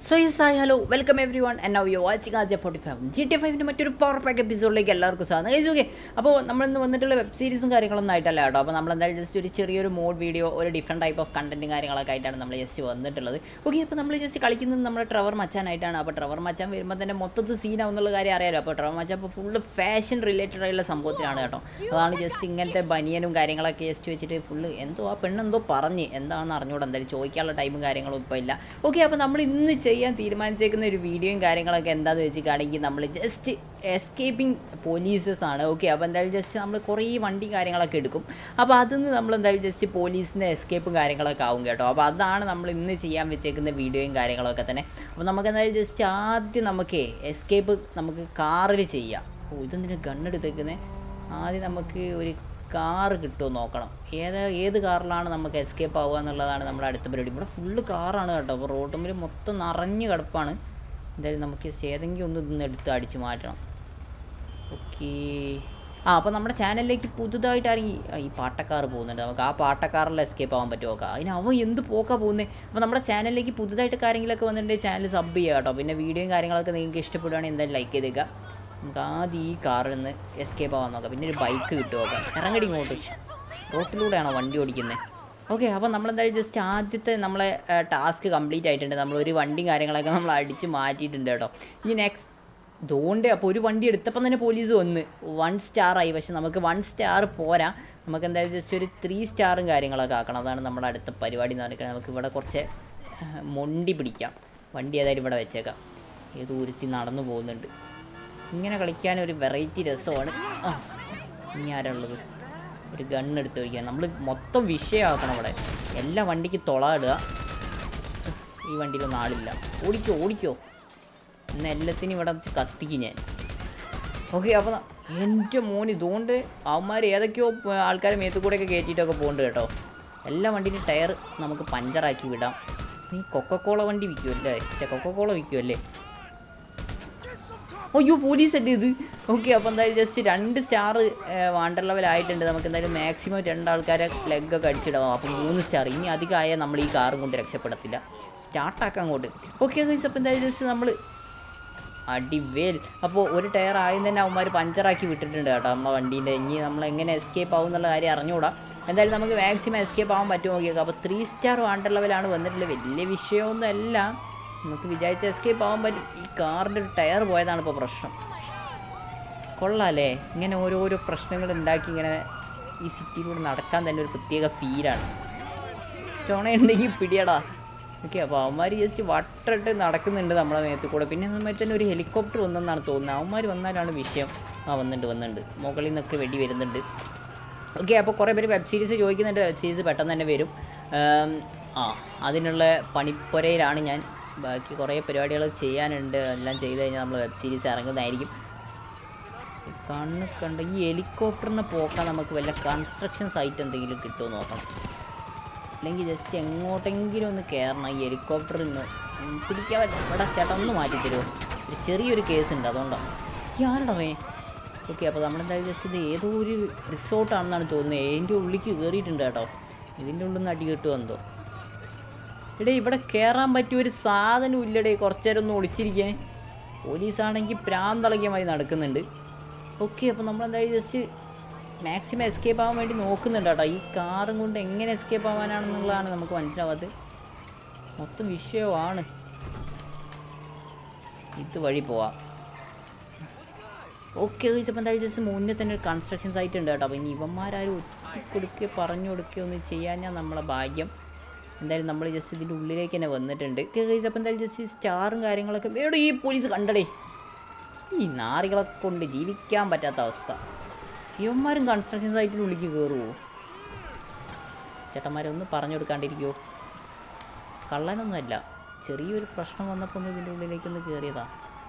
So yes hi hello welcome everyone and now you watching ആജ forty five G T ഫൈവിൻ്റെ മറ്റൊരു power pack എപ്പിസോഡിലേക്ക് എല്ലാവർക്കും സാധനം കഴിച്ചു ഓക്കെ അപ്പോൾ നമ്മളിന്ന് വന്നിട്ടുള്ള വെബ് സീരീസും കാര്യങ്ങളൊന്നും ആയിട്ടല്ല കേട്ടോ അപ്പോൾ നമ്മൾ എന്തായാലും ജസ്റ്റ് ഒരു ചെറിയൊരു മോഡ് വീഡിയോ ഒരു ഡിഫറെൻറ്റ് ടൈപ്പ് ഓഫ് കണ്ടൻറ്റും കാര്യങ്ങളൊക്കെ ആയിട്ടാണ് നമ്മൾ ജസ്റ്റ് വന്നിട്ടുള്ളത് ഓക്കെ അപ്പോൾ നമ്മൾ ജസ്റ്റ് കളിക്കുന്നത് നമ്മുടെ ട്രവർ മച്ചാനായിട്ടാണ് അപ്പോൾ ട്രവർ മച്ചാൻ വരുമ്പോൾ തന്നെ മൊത്തത്തിൽ സീനാവുന്നുള്ള കാര്യം അറിയാലോ അപ്പോൾ ട്രവർ മച്ചാൻ ഇപ്പോൾ ഫുള്ള് ഫാഷൻ റിലേറ്റഡ് ആയിട്ടുള്ള സംഭവത്തിലാണ് കേട്ടോ അതാണ് ജസ്റ്റ് ഇങ്ങനത്തെ ബനിയനും കാര്യങ്ങളൊക്കെ ജസ്റ്റ് വെച്ചിട്ട് ഫുള്ള് എന്തോ ആ പെണ്ണെന്തോ പറഞ്ഞ് എന്താണെന്ന് അറിഞ്ഞൂടെ എന്തായാലും ചോദിക്കാനുള്ള ടൈമും കാര്യങ്ങളും ഇപ്പോൾ ഇല്ല ഓക്കെ അപ്പോൾ നമ്മൾ ഇന്ന് ചെയ്യാൻ തീരുമാനിച്ചേക്കുന്ന ഒരു വീഡിയോയും കാര്യങ്ങളൊക്കെ എന്താണെന്ന് വെച്ചിട്ടാണെങ്കിൽ നമ്മൾ ജസ്റ്റ് എസ്കേപ്പിംഗ് പോലീസസ് ആണ് ഓക്കെ അപ്പോൾ എന്തായാലും ജസ്റ്റ് നമ്മൾ കുറേ വണ്ടി കാര്യങ്ങളൊക്കെ എടുക്കും അപ്പോൾ അതിന്ന് നമ്മൾ എന്തായാലും ജസ്റ്റ് പോലീസിൻ്റെ എസ്കേപ്പും കാര്യങ്ങളൊക്കെ ആവും കേട്ടോ അപ്പോൾ അതാണ് നമ്മൾ ഇന്ന് ചെയ്യാൻ വെച്ചേക്കുന്ന വീഡിയോയും കാര്യങ്ങളൊക്കെ തന്നെ അപ്പോൾ നമുക്ക് എന്തായാലും ജസ്റ്റ് ആദ്യം നമുക്ക് എസ്കേപ്പ് നമുക്ക് കാറിൽ ചെയ്യാം ഓ ഇതെന്തിനാ ഗണ്ണെടുത്തേക്കുന്നത് ആദ്യം നമുക്ക് ഒരു കാറ് കിട്ടുമോ നോക്കണം ഏത് ഏത് കാറിലാണ് നമുക്ക് എസ്കേപ്പ് ആവുക എന്നുള്ളതാണ് നമ്മുടെ അടുത്ത പരിപാടി ഇവിടെ ഫുള്ള് കാറാണ് കേട്ടോ അപ്പോൾ റോട്ടുമ്പിൽ മൊത്തം നിറഞ്ഞ് കിടപ്പാണ് എന്തായാലും നമുക്ക് ഏതെങ്കിലും ഒന്ന് ഇതൊന്ന് എടുത്ത് അടിച്ച് മാറ്റണം ഓക്കേ ആ അപ്പോൾ നമ്മുടെ ചാനലിലേക്ക് പുതുതായിട്ട് ഇറങ്ങി ആ, ഈ പാട്ടക്കാർ പോകുന്നുണ്ട് നമുക്ക് ആ പാട്ടക്കാറിൽ എസ്കേപ്പ് ആവാൻ പറ്റുമോ നോക്കാം അതിന് അവൻ എന്ത് പോക്കാ പോകുന്നത് അപ്പോൾ നമ്മുടെ ചാനലിലേക്ക് പുതുതായിട്ട് കാര്യങ്ങളൊക്കെ വന്നിട്ടുണ്ടെങ്കിൽ ചാനൽ സബ് ചെയ്യുക കേട്ടോ പിന്നെ വീഡിയോയും കാര്യങ്ങളൊക്കെ നിങ്ങൾക്ക് ഇഷ്ടപ്പെടുകയാണെങ്കിൽ എന്തായാലും ലൈക്ക് ചെയ്തേക്കുക നമുക്ക് ആദ്യം ഈ കാറിൽ നിന്ന് എസ്കേപ്പ് ആവാൻ നോക്കാം പിന്നെ ഒരു ബൈക്ക് കിട്ടുമോ നോക്കാം ഇറങ്ങടി ഇങ്ങോട്ട് റോട്ടിലൂടെയാണോ വണ്ടി ഓടിക്കുന്നത് ഓക്കെ അപ്പോൾ നമ്മളെന്തായാലും ജസ്റ്റ് ആദ്യത്തെ നമ്മളെ ടാസ്ക് കംപ്ലീറ്റ് ആയിട്ടുണ്ട് നമ്മൾ ഒരു വണ്ടിയും കാര്യങ്ങളൊക്കെ നമ്മൾ അടിച്ച് മാറ്റിയിട്ടുണ്ട് കേട്ടോ ഇനി നെക്സ്റ്റ് ദോണ്ടേ അപ്പോൾ ഒരു വണ്ടി എടുത്തപ്പം തന്നെ പോലീസ് വന്ന് വൺ സ്റ്റാർ ആയി പക്ഷെ നമുക്ക് വൺ സ്റ്റാർ പോരാ നമുക്ക് എന്തായാലും ജസ്റ്റ് ഒരു ത്രീ സ്റ്റാറും കാര്യങ്ങളൊക്കെ ആക്കണം അതാണ് നമ്മുടെ അടുത്ത പരിപാടി എന്ന് പറയുന്നത് നമുക്ക് ഇവിടെ കുറച്ച് ആ, മൊണ്ടി പിടിക്കാം വണ്ടി ഏതായാലും ഇവിടെ വെച്ചേക്കാം ഏതോ ഒരുത്തി നടന്നു പോകുന്നുണ്ട് ഇങ്ങനെ കളിക്കാൻ ഒരു വെറൈറ്റി രസമാണ് ആ ഇനി ആരാ ഉള്ളത് ഒരു ഗണ്ണ് എടുത്ത് കഴിക്കാൻ നമ്മൾ മൊത്തം വിഷയമാക്കണം ഇവിടെ എല്ലാ വണ്ടിക്ക് തൊള ഇടുക ഈ വണ്ടിയിലൊന്നും ആളില്ല ഓടിക്കോ ഓടിക്കോ ഇന്ന് എല്ലാത്തിനും ഇവിടെ വെച്ച് കത്തിക്കും ഞാൻ ഓക്കെ അപ്പോൾ എൻ്റെ മോൻ ഇതുകൊണ്ട് അവന്മാർ ഏതൊക്കെയോ പ- ആൾക്കാരെ മേത്തു കൂടെയൊക്കെ കയറ്റിയിട്ടൊക്കെ പോകുന്നുണ്ട് കേട്ടോ എല്ലാ വണ്ടീൻ്റെ ടയർ നമുക്ക് പഞ്ചറാക്കി വിടാം നീ കൊക്കക്കോള വണ്ടി വിൽക്കുമല്ലേ ചെ കൊക്കക്കോള വിൽക്കുമല്ലേ അയ്യോ പോലീസ് അല്ലേ ഇത് ഓക്കെ അപ്പോൾ എന്തായാലും ജസ്റ്റ് രണ്ട് സ്റ്റാർ വാണ്ടർ ലെവൽ ആയിട്ടുണ്ട് നമുക്ക് എന്തായാലും മാക്സിമം രണ്ടാൾക്കാരെ ലെഗൊക്കെ അടിച്ചിടാം അപ്പോൾ മൂന്ന് സ്റ്റാർ ഇനി അധികമായാൽ നമ്മൾ ഈ കാറും കൊണ്ട് രക്ഷപ്പെടത്തില്ല സ്റ്റാർട്ടാക്കാം അങ്ങോട്ട് ഓക്കെ ഗൈസ് അപ്പോൾ എന്തായാലും ജസ്റ്റ് നമ്മൾ അടിവേൽ അപ്പോൾ ഒരു ടയർ ആദ്യം തന്നെ അവന്മാർ പഞ്ചറാക്കി വിട്ടിട്ടുണ്ട് കേട്ടോ നമ്മ വണ്ടീൻ്റെ ഇനി നമ്മൾ എങ്ങനെ എസ്കേപ്പ് ആവും എന്നുള്ള കാര്യം അറിഞ്ഞുകൂടാ എന്തായാലും നമുക്ക് മാക്സിമം എസ്കേപ്പ് ആവാൻ പറ്റുമോ നോക്കിയേക്കാം അപ്പോൾ ത്രീ സ്റ്റാർ വാണ്ടർ ലെവലാണ് വന്നിട്ടുള്ളത് വലിയ വിഷയമൊന്നുമല്ല നമുക്ക് വിചാരിച്ച എസ്കേപ്പ് ആവാൻ പറ്റും ഈ കാറിൻ്റെ ഒരു ടയർ പോയതാണ് ഇപ്പോൾ പ്രശ്നം കൊള്ളാല്ലേ ഇങ്ങനെ ഓരോരോ പ്രശ്നങ്ങൾ ഉണ്ടാക്കി ഇങ്ങനെ ഈ സിറ്റിയിലൂടെ നടക്കാൻ തന്നെ ഒരു പ്രത്യേക ഫീലാണ് ചുണയുണ്ടെങ്കിൽ പിടിയടാ ഓക്കെ അപ്പോൾ അവന്മാർ ജസ്റ്റ് വട്ടിട്ട് നടക്കുന്നുണ്ട് നമ്മളെ നേരത്തെ കൂടെ പിന്നെ നമ്മൾ തന്നെ ഒരു ഹെലികോപ്റ്റർ വന്നെന്നാണ് തോന്നുന്നത് അവന്മാർ വന്നാലാണ് വിഷയം ആ വന്നിട്ടുണ്ട് വന്നിട്ടുണ്ട് മുകളിൽ നിന്നൊക്കെ വെടി വരുന്നുണ്ട് ഓക്കെ അപ്പോൾ കുറേ പേര് വെബ് സീരീസ് ചോദിക്കുന്നുണ്ട് വെബ് സീരീസ് പെട്ടെന്ന് തന്നെ വരും ആം, ആ അതിനുള്ള പണിപ്പുരയിലാണ് ഞാൻ ബാക്കി കുറേ പരിപാടികൾ ചെയ്യാനുണ്ട് എല്ലാം ചെയ്ത് കഴിഞ്ഞാൽ നമ്മൾ വെബ് സീരീസ് ഇറങ്ങുന്നതായിരിക്കും കണ്ണ് കണ്ട ഈ ഹെലികോപ്റ്ററിനെ പോക്കാൻ നമുക്ക് വല്ല കൺസ്ട്രക്ഷൻ സൈറ്റ് എന്തെങ്കിലും കിട്ടുമോ നോക്കണം അല്ലെങ്കിൽ ജസ്റ്റ് എങ്ങോട്ടെങ്കിലും ഒന്ന് കയറണം ഈ ഹെലികോപ്റ്ററിന് പിടിക്കാൻ പറ്റും ഇവിടെ ചേട്ടാ ഒന്ന് മാറ്റി തരുമോ ഒരു ചെറിയൊരു കേസ് ഉണ്ട് അതുകൊണ്ടാണ് ആരടമേ ഓക്കെ അപ്പോൾ നമ്മളെന്തായാലും ജസ്റ്റ് ഇത് ഏതോ ഒരു റിസോർട്ടാണെന്നാണ് തോന്നുന്നത് അതിൻ്റെ ഉള്ളിലേക്ക് കയറിയിട്ടുണ്ട് കേട്ടോ ഇതിൻ്റെ ഉള്ളിൽ നിന്ന് അടി കിട്ടുമോ എന്തോ എടേ ഇവിടെ കയറാൻ പറ്റിയ ഒരു സാധനം ഇല്ലടേ കുറച്ച് നേരം ഒന്ന് ഒളിച്ചിരിക്കാൻ പോലീസാണെങ്കിൽ പ്രാന്തളക്കിയ മാതിരി നടക്കുന്നുണ്ട് ഓക്കെ അപ്പോൾ നമ്മളെന്തായാലും ജസ്റ്റ് മാക്സിമം എസ്കേപ്പ് ആവാൻ വേണ്ടി നോക്കുന്നുണ്ട് കേട്ടോ ഈ കാറും കൊണ്ട് എങ്ങനെ എസ്കേപ്പ് ആവാനാണെന്നുള്ളതാണ് നമുക്ക് മനസ്സിലാവാത്തത് മൊത്തം വിഷയമാണ് ഇത് വഴി പോവാം ഓക്കെ അപ്പോൾ എന്തായാലും ജസ്റ്റ് മുന്നേ തന്നെ ഒരു കൺസ്ട്രക്ഷൻ സൈറ്റ് ഉണ്ട് കേട്ടോ അപ്പോൾ ഇനി ഇവന്മാരും ഒറ്റിക്കൊടുക്കുകയോ പറഞ്ഞു കൊടുക്കുകയോ ഒന്നും ചെയ്യാഞ്ഞാൽ നമ്മളെ ഭാഗ്യം എന്തായാലും നമ്മൾ ജസ്റ്റ് ഇതിൻ്റെ ഉള്ളിലേക്ക് തന്നെ വന്നിട്ടുണ്ട് ഓക്കെ അപ്പോൾ എന്തായാലും ജസ്റ്റ് സ്റ്റാറും കാര്യങ്ങളൊക്കെ എവിടെ ഈ പോലീസ് കണ്ടടേ ഈ നാറികളെ കൊണ്ട് ജീവിക്കാൻ പറ്റാത്ത അവസ്ഥ ഇവന്മാരും കൺസ്ട്രക്ഷൻ സൈറ്റിൻ്റെ ഉള്ളിലേക്ക് കയറുമോ ചേട്ടന്മാരെ ഒന്ന് പറഞ്ഞു കൊടുക്കാണ്ടിരിക്കുമോ കള്ളനൊന്നുമല്ല ചെറിയൊരു പ്രശ്നം വന്നപ്പോൾ ഒന്ന് ഇതിൻ്റെ ഉള്ളിലേക്കൊന്ന് കയറിയതാ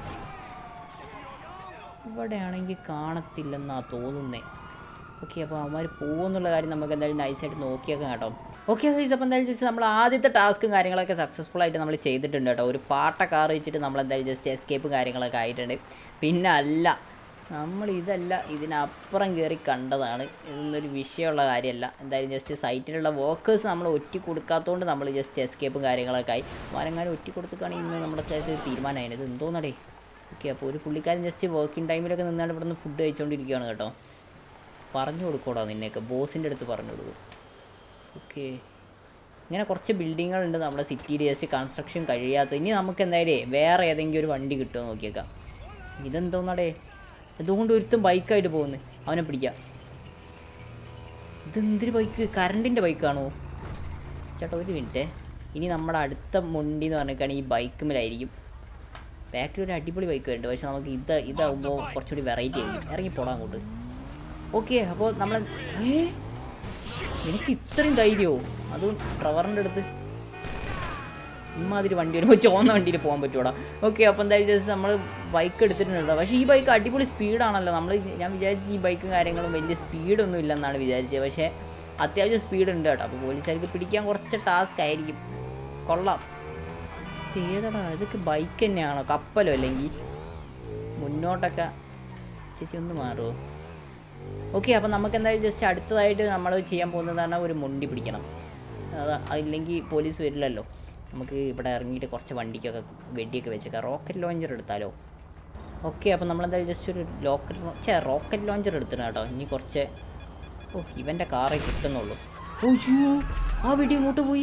ഇവിടെയാണെങ്കിൽ കാണത്തില്ലെന്നാ തോന്നുന്നേ ഓക്കെ അപ്പോൾ അവന്മാർ പോകുമെന്നുള്ള കാര്യം നമുക്ക് എന്തായാലും നൈസായിട്ട് നോക്കിയേക്കാം കേട്ടോ ഓക്കെ ഗൈസ് അപ്പോൾ എന്തായാലും ജസ്റ്റ് നമ്മൾ ആദ്യത്തെ ടാസ്കും കാര്യങ്ങളൊക്കെ സക്സസ്ഫുൾ ആയിട്ട് നമ്മൾ ചെയ്തിട്ടുണ്ട് കേട്ടോ ഒരു പാട്ട കാർ വെച്ചിട്ട് നമ്മൾ എന്തായാലും ജസ്റ്റ് എസ്കേപ്പും കാര്യങ്ങളൊക്കെ ആയിട്ടുണ്ട് പിന്നെ അല്ല നമ്മൾ ഇതല്ല ഇതിനപ്പുറം കയറി കണ്ടതാണ് ഇതൊന്നൊരു വിഷയമുള്ള കാര്യമല്ല എന്തായാലും ജസ്റ്റ് സൈറ്റിലുള്ള വർക്കേഴ്സ് നമ്മൾ ഒറ്റി കൊടുക്കാത്തതുകൊണ്ട് നമ്മൾ ജസ്റ്റ് എസ്കേപ്പും കാര്യങ്ങളൊക്കെ ആയി മരങ്ങാനും ഒറ്റി കൊടുത്തിട്ടാണ് ഇന്ന് നമ്മുടെ സ്ഥലത്ത് തീരുമാനമായത് ഇത് എന്തോന്നടേ ഓക്കെ അപ്പോൾ ഒരു പുള്ളിക്കാരൻ ജസ്റ്റ് വർക്കിംഗ് ടൈമിലൊക്കെ നിന്നാണ് ഇവിടെ നിന്ന് ഫുഡ് കഴിച്ചുകൊണ്ടിരിക്കുകയാണ് കേട്ടോ പറഞ്ഞു കൊടുക്കൂടാ നിന്നെയൊക്കെ ബോസിൻ്റെ അടുത്ത് പറഞ്ഞു കൊടുക്കും ഓക്കെ ഇങ്ങനെ കുറച്ച് ബിൽഡിങ്ങുകളുണ്ട് നമ്മുടെ സിറ്റിയിൽ ജസ്റ്റ് കൺസ്ട്രക്ഷൻ കഴിയാത്ത ഇനി നമുക്ക് എന്തായാലും വേറെ ഏതെങ്കിലും ഒരു വണ്ടി കിട്ടുമോ നോക്കിയേക്കാം ഇതെന്തോന്നടേ ഇതുകൊണ്ട് ഒരുത്തും ബൈക്കായിട്ട് പോകുന്നു അവനെ പിടിക്കാം ഇതെന്തൊരു ബൈക്ക് കറണ്ടിൻ്റെ ബൈക്കാണോ ചേട്ടാ ഒരു മിനിറ്റ് ഇനി നമ്മുടെ അടുത്ത മുണ്ടി എന്ന് പറഞ്ഞിട്ടാണ് ഈ ബൈക്കുമിലായിരിക്കും ബാക്കിൽ ഒരു അടിപൊളി ബൈക്ക് വരുന്നുണ്ട് പക്ഷെ നമുക്ക് ഇത് ഇതാകുമ്പോൾ കുറച്ചുകൂടി വെറൈറ്റി ആയിരിക്കും ഇറങ്ങി പോടാൻ അങ്ങോട്ട് ഓക്കെ അപ്പോൾ നമ്മൾ ഏ എനിക്ക് ഇത്രയും ധൈര്യമോ അതും ട്രവറിൻ്റെ അടുത്ത് ഇമ്മാതിരി വണ്ടി വരുമ്പോൾ ചുവന്ന വണ്ടിയിൽ പോകാൻ പറ്റൂടാ ഓക്കെ അപ്പോൾ എന്തായാലും ജസ്റ്റ് നമ്മൾ ബൈക്ക് എടുത്തിട്ടുണ്ട് പക്ഷേ ഈ ബൈക്ക് അടിപൊളി സ്പീഡാണല്ലോ നമ്മൾ ഞാൻ വിചാരിച്ചു ഈ ബൈക്കും കാര്യങ്ങളും വലിയ സ്പീഡൊന്നും ഇല്ലെന്നാണ് വിചാരിച്ചത് പക്ഷേ അത്യാവശ്യം സ്പീഡ് ഉണ്ട് കേട്ടോ അപ്പോൾ പോലീസുകാർക്ക് പിടിക്കാൻ കുറച്ച് ടാസ്ക് ആയിരിക്കും കൊള്ളാം ഇത് ഏതാടാ ഇതൊക്കെ ബൈക്ക് തന്നെയാണോ കപ്പലോ അല്ലെങ്കിൽ മുന്നോട്ടൊക്കെ ചേച്ചി ഒന്ന് മാറുമോ ഓക്കെ അപ്പോൾ നമുക്ക് എന്തായാലും ജസ്റ്റ് അടുത്തതായിട്ട് നമ്മൾ ചെയ്യാൻ പോകുന്നതാണ് ഒരു മുണ്ടി പിടിക്കണം അത് അതില്ലെങ്കിൽ പോലീസ് വരില്ലല്ലോ നമുക്ക് ഇവിടെ ഇറങ്ങിയിട്ട് കുറച്ച് വണ്ടിക്കൊക്കെ വെടിയൊക്കെ വെച്ചേക്കാം റോക്കറ്റ് ലോഞ്ചർ എടുത്താലോ ഓക്കെ അപ്പോൾ നമ്മളെന്തായാലും ജസ്റ്റ് ഒരു ലോക്കറ്റ് ചേ റോക്കറ്റ് ലോഞ്ചർ എടുത്തിട്ട് കേട്ടോ ഇനി കുറച്ച് ഓ ഇവൻ്റെ കാറേ കിട്ടുന്നുള്ളൂ ഓയ്യോ ആ വെടി ഇങ്ങോട്ട് പോയി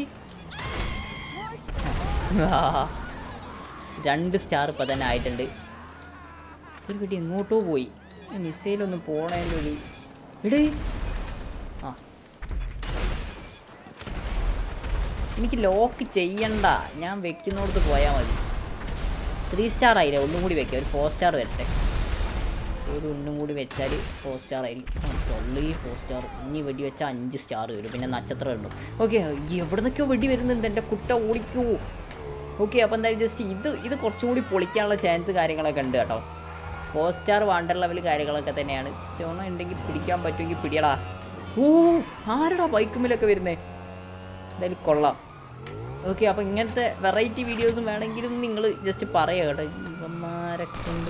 ആ, രണ്ട് സ്റ്റാർ ഇപ്പം തന്നെ ആയിട്ടുണ്ട് ഒരു വെടി എങ്ങോട്ടോ പോയി ഈ മിസൈലൊന്നും പോണതിൻ്റെ ഒരു എടേ ആ എനിക്ക് ലോക്ക് ചെയ്യണ്ട ഞാൻ വെക്കുന്നിടത്ത് പോയാൽ മതി ത്രീ സ്റ്റാർ ആയില്ലേ ഒന്നും കൂടി വെക്കാം ഒരു ഫോർ സ്റ്റാർ വരട്ടെ ഒരു ഒന്നും കൂടി വെച്ചാൽ ഫോർ സ്റ്റാർ ആയിരിക്കും തൊള്ളി ഫോർ സ്റ്റാർ ഇനി വെടി വെച്ചാൽ അഞ്ച് സ്റ്റാർ വരും പിന്നെ നക്ഷത്രം ഉണ്ടോ ഓക്കെ എവിടെ നിന്നൊക്കെയോ വെടി വരുന്നുണ്ട് എൻ്റെ കുട്ട ഓടിക്കൂ ഓക്കെ അപ്പോൾ എന്തായാലും ജസ്റ്റ് ഇത് ഇത് കുറച്ചും കൂടി പൊളിക്കാനുള്ള ചാൻസ് കാര്യങ്ങളൊക്കെ ഉണ്ട് കേട്ടോ ഫോർ സ്റ്റാർ വാണ്ടർ ലെവൽ കാര്യങ്ങളൊക്കെ തന്നെയാണ് ചോണ ഉണ്ടെങ്കിൽ പിടിക്കാൻ പറ്റുമെങ്കിൽ പിടിയടാ ഓ ആരടാ ബൈക്കുമ്മിലൊക്കെ വരുന്നേ എന്തായാലും കൊള്ളാം ഓക്കെ അപ്പോൾ ഇങ്ങനത്തെ വെറൈറ്റി വീഡിയോസും വേണമെങ്കിലും നിങ്ങൾ ജസ്റ്റ് പറയുക കേട്ടോ ഇവന്മാരെ കൊണ്ട്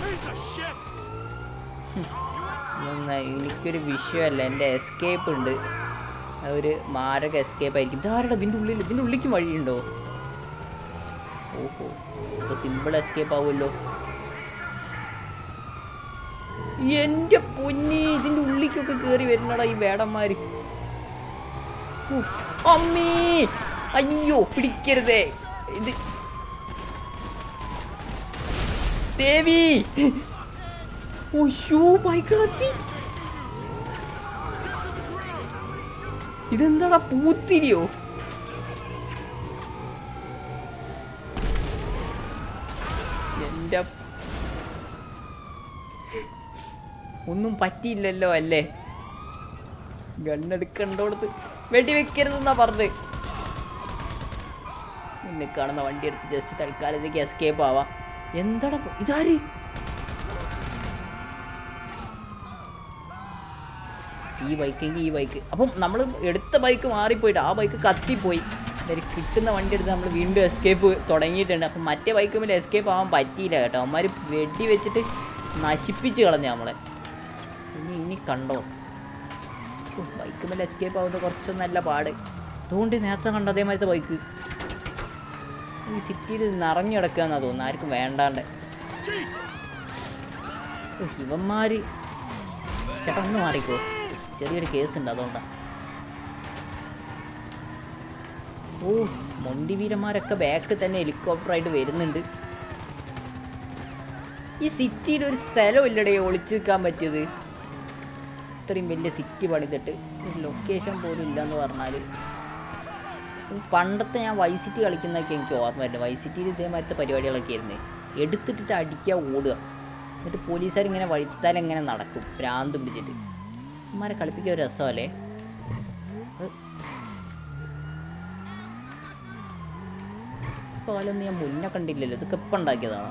ഇതൊന്ന് എനിക്കൊരു വിഷയമല്ല എൻ്റെ എസ്കേപ്പ് ഉണ്ട് ഒരു മാരക എസ്കേപ്പ് ആയിരിക്കും ഇതാരുടെ ഇതിൻ്റെ ഉള്ളിൽ ഇതിൻ്റെ ഉള്ളിലേക്ക് വഴിയുണ്ടോ ഓഹോ അപ്പോൾ സിമ്പിൾ എസ്കേപ്പ് ആവുമല്ലോ എൻ്റെ പൊന്നി ഇതിൻ്റെ ഉള്ളിലേക്കൊക്കെ കയറി വരുന്നടാ ഈ വേടന്മാര് ഹൂ, അമ്മേ അയ്യോ പിടിക്കരുതേ ഇത് ദേവി ഓയ്യോ ബൈക്ക് കത്തി ഇതെന്താടാ പൂത്തിരിയോ എൻ്റെ ഒന്നും പറ്റിയില്ലല്ലോ അല്ലേ ഗണ്ണെടുക്കണ്ടോടത്ത് വെടിവെക്കരുതെന്നാ പറഞ്ഞത് മുന്നിൽ കാണുന്ന വണ്ടി എടുത്ത് ജസ്റ്റ് തൽക്കാലത്തേക്ക് എസ്കേപ്പ് ആവാം എന്താടാ പ- ഇതാര് ഈ ബൈക്കെങ്കിൽ ഈ ബൈക്ക് അപ്പം നമ്മൾ എടുത്ത ബൈക്ക് മാറിപ്പോയിട്ട് ആ ബൈക്ക് കത്തിപ്പോയി ഒരു കിട്ടുന്ന വണ്ടി എടുത്ത് നമ്മൾ വീണ്ടും എസ്കേപ്പ് തുടങ്ങിയിട്ടുണ്ട് അപ്പം മറ്റേ ബൈക്ക് മേലെ എസ്കേപ്പ് ആവാൻ പറ്റിയില്ല കേട്ടോ അവന്മാർ വെടി വെച്ചിട്ട് നശിപ്പിച്ച് കളഞ്ഞു നമ്മളെ ഇനി ഇനി കണ്ടോ ബൈക്ക് മേലെ എസ്കേപ്പ് ആവുന്നത് കുറച്ച് നല്ല പാട് അതുകൊണ്ട് നേരത്തെ കണ്ട അതേമാതിരത്തെ ബൈക്ക് ഈ സിറ്റിയിൽ നിറഞ്ഞു കിടക്കുകയെന്നാ തോന്നുന്നു ആർക്കും വേണ്ടാണ്ട് ഓ, ഇവന്മാര് ചേട്ടാ ഒന്ന് മാറിക്കോ ചെറിയൊരു കേസ് ഉണ്ട് അതുകൊണ്ടാണ് ഓ മൊണ്ടി വീരന്മാരൊക്കെ ബാക്ക് തന്നെ ഹെലികോപ്റ്ററായിട്ട് വരുന്നുണ്ട് ഈ സിറ്റിയിൽ ഒരു സ്ഥലമില്ലടേ ഒളിച്ചു നിൽക്കാൻ പറ്റിയത് ഇത്രയും വലിയ സിറ്റി പണിതിട്ട് ഒരു ലൊക്കേഷൻ പോലും ഇല്ലെന്ന് പറഞ്ഞാൽ പണ്ടത്തെ ഞാൻ വൈ സിറ്റി കളിക്കുന്നതൊക്കെ എനിക്ക് ഓർമ്മ വരുന്നത് വൈ സിറ്റിയിൽ ഇതേമാതിരത്തെ പരിപാടികളൊക്കെ ആയിരുന്നു എടുത്തിട്ടിട്ട് അടിക്കുക ഓടുക എന്നിട്ട് പോലീസുകാർ ഇങ്ങനെ വഴിത്താൽ ഇങ്ങനെ നടക്കും ഭ്രാന്ത് പിടിച്ചിട്ട് അമ്മമാരെ കളിപ്പിക്കുക ഒരു രസമല്ലേ കാലൊന്നും ഞാൻ മുന്നേ കണ്ടില്ലല്ലോ ഇതൊക്കെ ഇപ്പം ഉണ്ടാക്കിയതാണോ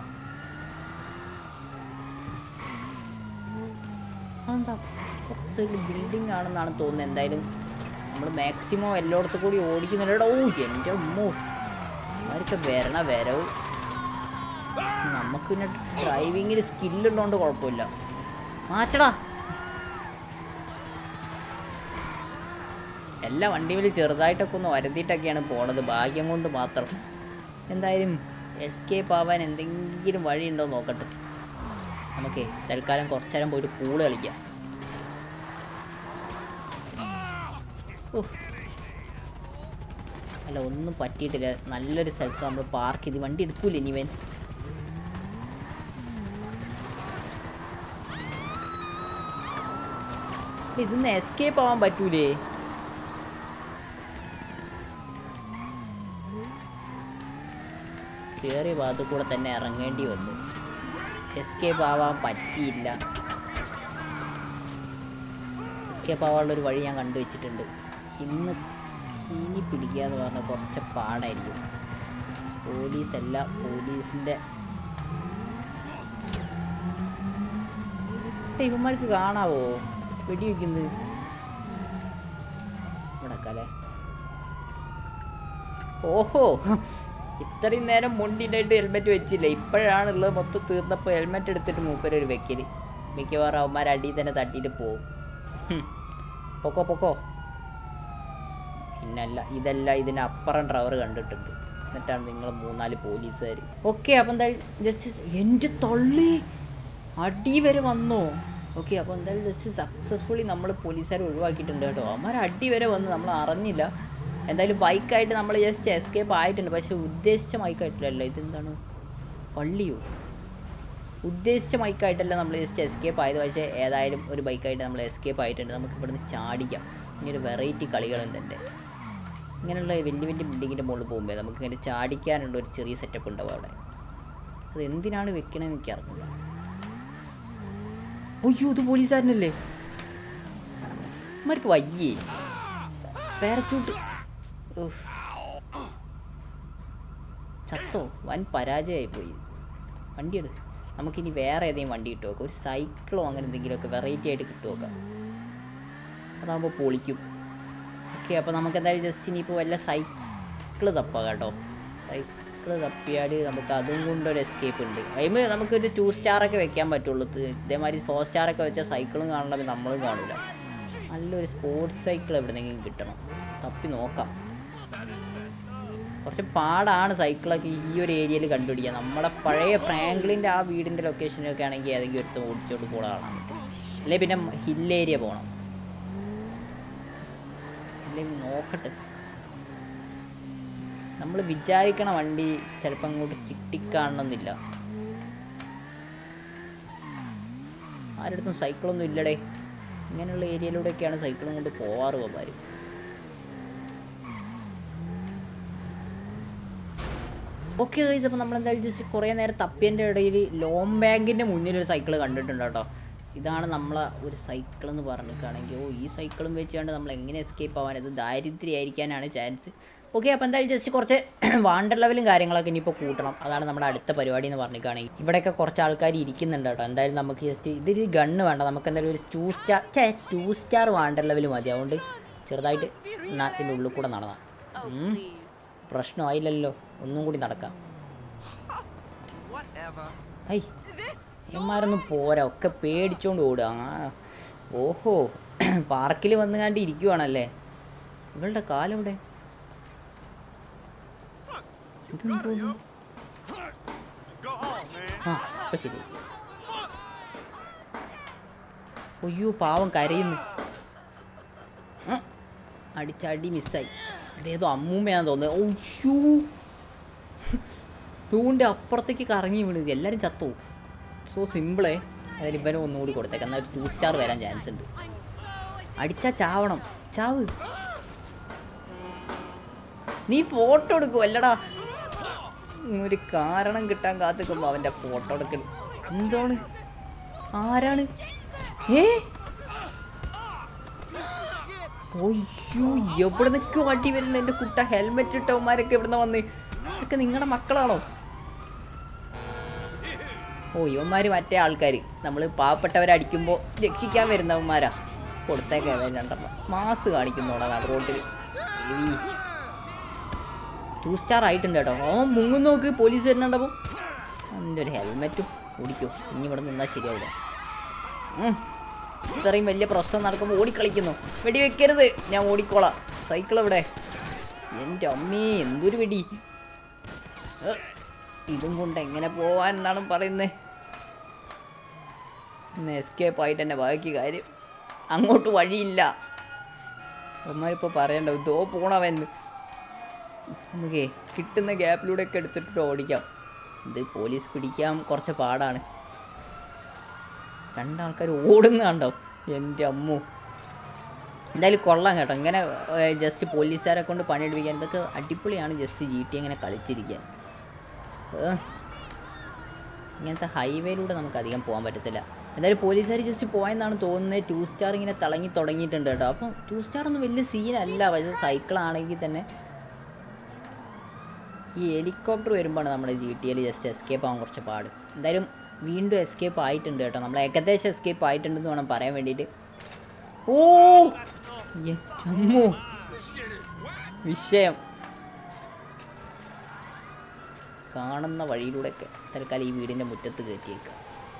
അതെന്താ സൈഡിൽ ബിൽഡിംഗ് ആണെന്നാണ് തോന്നുന്നത് എന്തായാലും നമ്മൾ മാക്സിമം എല്ലായിടത്തും കൂടി ഓടിക്കുന്നുണ്ട് ഓ എൻ്റെ ഉമ്മോ അവരൊക്കെ വരണ വരവ് നമുക്ക് പിന്നെ ഡ്രൈവിങ്ങിൽ സ്കില്ലുള്ളതുകൊണ്ട് കുഴപ്പമില്ല മാറ്റടാ എല്ലാ വണ്ടിയിൽ ചെറുതായിട്ടൊക്കെ ഒന്ന് വരുത്തിയിട്ടൊക്കെയാണ് പോണത് ഭാഗ്യം കൊണ്ട് മാത്രം എന്തായാലും എസ്കേപ്പ് ആവാൻ എന്തെങ്കിലും വഴിയുണ്ടോ എന്ന് നോക്കട്ടെ നമുക്കേ തൽക്കാലം കുറച്ചു നേരം പോയിട്ട് പൂള് കളിക്കാം ഉഫ്. അല്ല ഒന്നും പറ്റിയിട്ടില്ല നല്ലൊരു സ്ഥലത്ത് നമ്മൾ പാർക്ക് ചെയ്ത് വണ്ടി എടുക്കൂല ഇനിവൻ ഇതൊന്ന് എസ്കേപ്പ് ആവാൻ പറ്റൂലേ കയറിയ ഭാഗത്തു കൂടെ തന്നെ ഇറങ്ങേണ്ടി വന്നു എസ്കേപ്പ് ആവാൻ പറ്റിയില്ല എസ്കേപ്പ് ആവാനുള്ളൊരു വഴി ഞാൻ കണ്ടുവച്ചിട്ടുണ്ട് ഇന്ന് ഇനി പിടിക്കുക എന്ന് പറഞ്ഞാൽ കുറച്ച് പാടായിരിക്കും പോലീസ് അല്ല പോലീസിൻ്റെ ഇവന്മാർക്ക് കാണാവോ വെടിവെക്കുന്നത് ഇവിടെ അല്ലേ ഓഹോ ഇത്രയും നേരം മുണ്ടിനായിട്ട് ഹെൽമെറ്റ് വെച്ചില്ല ഇപ്പോഴാണുള്ളത് മൊത്തം തീർന്നപ്പോൾ ഹെൽമെറ്റ് എടുത്തിട്ട് മൂപ്പര് ഒരു വെക്കല് മിക്കവാറും അവന്മാർ അടിയിൽ തന്നെ തട്ടിയിട്ട് പോവും ഹും. പൊക്കോ പൊക്കോ പിന്നല്ല ഇതല്ല ഇതിനപ്പുറം ഡ്രൈവർ കണ്ടിട്ടുണ്ട് എന്നിട്ടാണ് നിങ്ങൾ മൂന്നാല് പോലീസുകാർ ഓക്കെ അപ്പം എന്താ ജസ്റ്റ് എൻ്റെ തള്ളി അടി വരെ വന്നോ ഓക്കെ അപ്പോൾ എന്തായാലും ജസ്റ്റ് സക്സസ്ഫുള്ളി നമ്മൾ പോലീസുകാർ ഒഴിവാക്കിയിട്ടുണ്ട് കേട്ടോ അവന്മാർ അടി വരെ വന്നു നമ്മൾ അറിഞ്ഞില്ല എന്തായാലും ബൈക്കായിട്ട് നമ്മൾ ജസ്റ്റ് എസ്കേപ്പ് ആയിട്ടുണ്ട് പക്ഷേ ഉദ്ദേശിച്ച ബൈക്കായിട്ടില്ലല്ലോ ഇതെന്താണ് പള്ളിയോ ഉദ്ദേശിച്ച ബൈക്കായിട്ടല്ല നമ്മൾ ജസ്റ്റ് എസ്കേപ്പ് ആയത് പക്ഷേ ഏതായാലും ഒരു ബൈക്കായിട്ട് നമ്മൾ എസ്കേപ്പ് ആയിട്ടുണ്ട് നമുക്ക് ഇവിടുന്ന് ചാടിക്കാം ഇനി ഒരു വെറൈറ്റി കളികളുണ്ട് എൻ്റെ ഇങ്ങനെയുള്ള വലിയ വലിയ ബിൽഡിങ്ങിൻ്റെ മുകളിൽ പോകുമ്പോൾ നമുക്ക് ഇങ്ങനെ ചാടിക്കാനുള്ള ഒരു ചെറിയ സെറ്റപ്പ് ഉണ്ടാവും അവിടെ അത് എന്തിനാണ് വെക്കണമെന്ന് എനിക്ക് അറിഞ്ഞില്ല അയ്യോ ഇത് പോലീസുകാരനല്ലേ അമ്മർക്ക് വയ്യേ പാരച്ചൂട്ട് ഉഫ്. ചത്തോ വൻ പരാജയമായി പോയി വണ്ടി എടു നമുക്കിനി വേറെ ഏതെങ്കിലും വണ്ടി കിട്ടുമോ ഒരു സൈക്കിളോ അങ്ങനെ എന്തെങ്കിലുമൊക്കെ വെറൈറ്റി ആയിട്ട് കിട്ടുമോ അതാകുമ്പോൾ പൊളിക്കും ഓക്കെ അപ്പോൾ നമുക്ക് എന്തായാലും ജസ്റ്റ് ഇനിയിപ്പോൾ വല്ല സൈക്കിള് തപ്പാം കേട്ടോ സൈക്കിള് തപ്പിയാൽ നമുക്ക് അതും കൊണ്ടൊരു എസ്കേപ്പ് ഉണ്ട് അതിന് നമുക്കൊരു ടു സ്റ്റാറൊക്കെ വെക്കാൻ പറ്റുള്ളൂ ഇത് ഇതേമാതിരി ഫോർ സ്റ്റാറൊക്കെ വെച്ചാൽ സൈക്കിളും കാണണം നമ്മളും കാണില്ല നല്ലൊരു സ്പോർട്സ് സൈക്കിൾ എവിടെന്നെങ്കിലും കിട്ടണം തപ്പി നോക്കാം കുറച്ച് പാടാണ് സൈക്കിളൊക്കെ ഈ ഒരു ഏരിയയിൽ കണ്ടുപിടിക്കുക നമ്മുടെ പഴയ ഫ്രാങ്ക്ലിൻ്റെ ആ വീടിൻ്റെ ലൊക്കേഷനിലൊക്കെ ആണെങ്കിൽ ഏതെങ്കിലും ഒരുത്ത് ഓടിച്ചോണ്ട് പോകാൻ കാണാൻ പറ്റും അല്ലെങ്കിൽ പിന്നെ ഹിൽ ഏരിയ പോകണം അല്ലെങ്കിൽ നോക്കട്ടെ നമ്മൾ വിചാരിക്കണ വണ്ടി ചിലപ്പോൾ അങ്ങോട്ട് കിട്ടിക്കാണണമെന്നില്ല ആരടുത്തും സൈക്കിളൊന്നും ഇല്ലടേ ഇങ്ങനെയുള്ള ഏരിയയിലൂടെയൊക്കെയാണ് സൈക്കിളും കൊണ്ട് പോവാറ് പോകാർ ഓക്കെ ഗൈസ് അപ്പോൾ നമ്മൾ എന്തായാലും ജസ്റ്റ് കുറേ നേരം തപ്പിയൻ്റെ ഇടയിൽ ലോം ബാങ്കിൻ്റെ മുന്നിൽ ഒരു സൈക്കിൾ കണ്ടിട്ടുണ്ട് കേട്ടോ ഇതാണ് നമ്മളെ ഒരു സൈക്കിൾ എന്ന് പറഞ്ഞിട്ടാണെങ്കിൽ ഓ ഈ സൈക്കിളും വെച്ചുകൊണ്ട് നമ്മൾ എങ്ങനെ എസ്കേപ്പ് ആവാൻ ഇത് ദാരിദ്ര്യമായിരിക്കാനാണ് ചാൻസ് ഓക്കെ അപ്പോൾ എന്തായാലും ജസ്റ്റ് കുറച്ച് വാണ്ടർ ലെവലും കാര്യങ്ങളൊക്കെ ഇനിയിപ്പോൾ കൂട്ടണം അതാണ് നമ്മുടെ അടുത്ത പരിപാടി എന്ന് പറഞ്ഞിട്ടാണെങ്കിൽ ഇവിടെയൊക്കെ കുറച്ച് ആൾക്കാർ ഇരിക്കുന്നുണ്ട് കേട്ടോ എന്തായാലും നമുക്ക് ജസ്റ്റ് ഇതിൽ ഗണ്ണ് വേണ്ട നമുക്ക് എന്തായാലും ഒരു ടൂ സ്റ്റാർ ചേ ടൂ സ്റ്റാർ വാണ്ടർ ലെവൽ മതി അതുകൊണ്ട് ചെറുതായിട്ട് എന്നാ ഇതിൻ്റെ ഉള്ളിൽ കൂടെ നടന്നാം ഉം. പ്രശ്നമായില്ലല്ലോ ഒന്നും കൂടി നടക്കാം Whatever. ഐ എമ്മാരൊന്നും പോരാ ഒക്കെ പേടിച്ചോണ്ട് ഓടുക ആ ഓഹോ പാർക്കിൽ വന്നു കണ്ട് ഇരിക്കുവാണല്ലേ ഇവളുടെ കാലെവിടെ ഇതെന്ത് തോന്നുന്നു? Go on, man. ആ ഇപ്പൊ ശരി അയ്യോ പാവം കരയുന്നു ആ, അടിച്ചടി മിസ്സായി ഇതേതോ അമ്മൂമ്മയാന്ന് തോന്നുന്നത് ഒയ്യോ തൂണിൻ്റെ അപ്പുറത്തേക്ക് കറങ്ങി വീണ് എല്ലാവരും ചത്തു സോ സിമ്പിളേ അതിൽ ഇവനെ ഒന്നുകൂടി കൊടുത്തേക്കാം എന്നാൽ ടു സ്റ്റാർ വരാൻ ചാൻസ് ഉണ്ട് അടിച്ചാ ചാവണം ചാവ് നീ ഫോട്ടോ എടുക്കും അല്ലടാ ഒരു കാരണം കിട്ടാൻ കാത്തിക്കുമ്പോ അവന്റെ ഫോട്ടോ എടുക്കൽ എന്താണ് ആരാണ് ഏ ഒയ്യോ എവിടെ നിൽക്ക് വണ്ടി വരുന്ന എൻ്റെ കുട്ട ഹെൽമെറ്റ് ഇട്ടവന്മാരൊക്കെ ഇവിടുന്ന് വന്ന് ഇതൊക്കെ നിങ്ങളുടെ മക്കളാണോ ഓ ഇവന്മാർ മറ്റേ ആൾക്കാർ നമ്മൾ പാവപ്പെട്ടവരെ അടിക്കുമ്പോൾ രക്ഷിക്കാൻ വരുന്നവന്മാരാ കൊടുത്തേക്കാ രണ്ടെണ്ണം മാസ് കാണിക്കുന്നോടാ നാട് റോട്ടിൽ ടു സ്റ്റാർ ആയിട്ടുണ്ട് കേട്ടോ ഓ മുങ്ങും നോക്ക് പോലീസ് വരുന്നുണ്ടപ്പോൾ എൻ്റെ ഒരു ഹെൽമെറ്റും ഓടിക്കോ ഇനി ഇവിടെ നിന്നാൽ ശരിയാവില്ല ഉം. ഇത്രയും വലിയ പ്രശ്നം നടക്കുമ്പോൾ ഓടിക്കളിക്കുന്നു വെടി വെക്കരുത് ഞാൻ ഓടിക്കോളാം സൈക്കിൾ എവിടെ എൻ്റെ അമ്മേ എന്തൊരു വെടി ഏ, ഇതും കൊണ്ട് എങ്ങനെ പോവാൻ എന്നാണ് പറയുന്നത് ഇന്ന് എസ്കേപ്പ് ആയിട്ട് തന്നെ ബാക്കി കാര്യം അങ്ങോട്ട് വഴിയില്ല അമ്മമാരിപ്പോൾ പറയണ്ട ഇതോ പോണവൻ നമുക്കേ കിട്ടുന്ന ഗ്യാപ്പിലൂടെ ഒക്കെ എടുത്തിട്ട് ഓടിക്കാം ഇത് പോലീസ് പിടിക്കാൻ കുറച്ച് പാടാണ് രണ്ടാൾക്കാർ ഓടുന്ന കണ്ടോ എൻ്റെ അമ്മു എന്തായാലും കൊള്ളാം കേട്ടോ ഇങ്ങനെ ജസ്റ്റ് പോലീസുകാരെ കൊണ്ട് പണിയെടുപ്പിക്കാൻ ഇതൊക്കെ അടിപൊളിയാണ് ജസ്റ്റ് ജി ടി അങ്ങനെ കളിച്ചിരിക്കാൻ ഏ. ഇങ്ങനത്തെ ഹൈവേയിലൂടെ നമുക്ക് അധികം പോകാൻ പറ്റത്തില്ല എന്തായാലും പോലീസുകാർ ജസ്റ്റ് പോയെന്നാണ് തോന്നുന്നത് ടു സ്റ്റാർ ഇങ്ങനെ തിളങ്ങി തുടങ്ങിയിട്ടുണ്ട് കേട്ടോ അപ്പം ടു സ്റ്റാർ ഒന്നും വലിയ സീനല്ല പക്ഷേ സൈക്കിളാണെങ്കിൽ തന്നെ ഈ ഹെലികോപ്റ്റർ വരുമ്പോഴാണ് നമ്മുടെ G T L just escape ആവാൻ കുറച്ച് പാട് എന്തായാലും വീണ്ടും എസ്കേപ്പ് ആയിട്ടുണ്ട് കേട്ടോ നമ്മൾ ഏകദേശം എസ്കേപ്പ് ആയിട്ടുണ്ടെന്ന് വേണം പറയാൻ വേണ്ടിയിട്ട് ഓ ഏ, അമ്മോ വിഷയം കാണുന്ന വഴിയിലൂടെയൊക്കെ തൽക്കാലം ഈ വീടിൻ്റെ മുറ്റത്ത് കയറ്റിയേക്കാം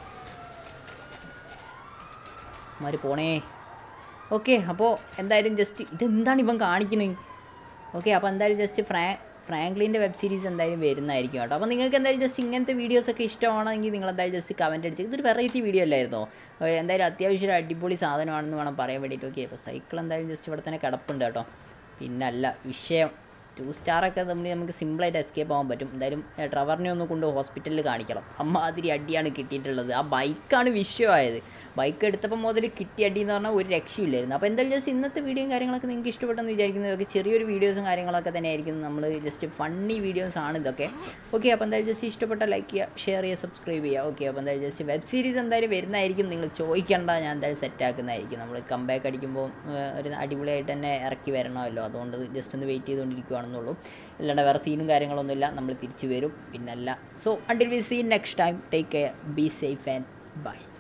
മാറി പോണേ ഓക്കെ അപ്പോൾ എന്തായാലും ജസ്റ്റ് ഇതെന്താണ് ഇവൻ കാണിക്കുന്നത് ഓക്കെ അപ്പോൾ എന്തായാലും ജസ്റ്റ് ഫ്രാ ഫ്രാങ്ക്ലിൻ്റെ വെബ് സീരീസ് എന്തായാലും വരുന്നതായിരിക്കും കേട്ടോ അപ്പോൾ നിങ്ങൾക്ക് എന്തായാലും ജസ്റ്റ് ഇങ്ങനത്തെ വീഡിയോസൊക്കെ ഇഷ്ടമാണെങ്കിൽ നിങ്ങൾ എന്തായാലും ജസ്റ്റ് കമൻറ്റ് അടിച്ച് ഇതൊരു വെറൈറ്റി വീഡിയോ അല്ലായിരുന്നോ ഏഹ് എന്തായാലും അത്യാവശ്യം ഒരു അടിപൊളി സാധനമാണെന്ന് വേണം പറയാൻ വേണ്ടിയിട്ട് ഓക്കെ അപ്പോൾ സൈക്കിൾ എന്തായാലും ജസ്റ്റ് ഇവിടെ തന്നെ കിടപ്പുണ്ട് കേട്ടോ പിന്നല്ല വിഷയം ടു സ്റ്റാറൊക്കെ നമ്മൾ നമുക്ക് സിമ്പിളായിട്ട് എസ്കേപ്പ് ആവാൻ പറ്റും എന്തായാലും ഏഹ്, ട്രവറിനെ ഒന്ന് കൊണ്ട് ഹോസ്പിറ്റലിൽ കാണിക്കണം അമ്മാതിരി അടിയാണ് കിട്ടിയിട്ടുള്ളത് ആ ബൈക്കാണ് വിഷയമായത് ബൈക്ക് എടുത്തപ്പോൾ മുതൽ കിട്ടിയ അടി എന്ന് പറഞ്ഞാൽ ഒരു രക്ഷയില്ലായിരുന്നു അപ്പോൾ എന്തായാലും ജസ്റ്റ് ഇന്നത്തെ വീഡിയോയും കാര്യങ്ങളൊക്കെ നിങ്ങൾക്ക് ഇഷ്ടപ്പെട്ടെന്ന് വിചാരിക്കുന്നതൊക്കെ ചെറിയൊരു വീഡിയോസും കാര്യങ്ങളൊക്കെ തന്നെ ആയിരിക്കും നമ്മൾ ജസ്റ്റ് ഫണ്ണി വീഡിയോസ് ആണ് ഇതൊക്കെ ഓക്കെ അപ്പോൾ എന്തായാലും ജസ്റ്റ് ഇഷ്ടപ്പെട്ട ലൈക്ക് ചെയ്യുക ഷെയർ ചെയ്യുക സബ്സ്ക്രൈബ് ചെയ്യുക ഓക്കെ അപ്പോൾ എന്തായാലും ജസ്റ്റ് വെബ് സീരീസ് എന്തായാലും വരുന്നതായിരിക്കും നിങ്ങൾ ചോദിക്കേണ്ട ഞാൻ എന്തായാലും സെറ്റ് ആക്കുന്നതായിരിക്കും നമ്മൾ കമ്പാക്ക് അടിക്കുമ്പോൾ ഏഹ്, ഒരു അടിപൊളിയായിട്ട് തന്നെ ഇറക്കി വരണമല്ലോ അതുകൊണ്ട് ജസ്റ്റ് ഒന്ന് വെയിറ്റ് ചെയ്തുകൊണ്ടിരിക്കുകയാണെന്നുള്ളൂ അല്ലാണ്ട് വേറെ സീനും കാര്യങ്ങളൊന്നുമില്ല നമ്മൾ തിരിച്ചു വരും പിന്നല്ല so until we seen next time take care be safe and by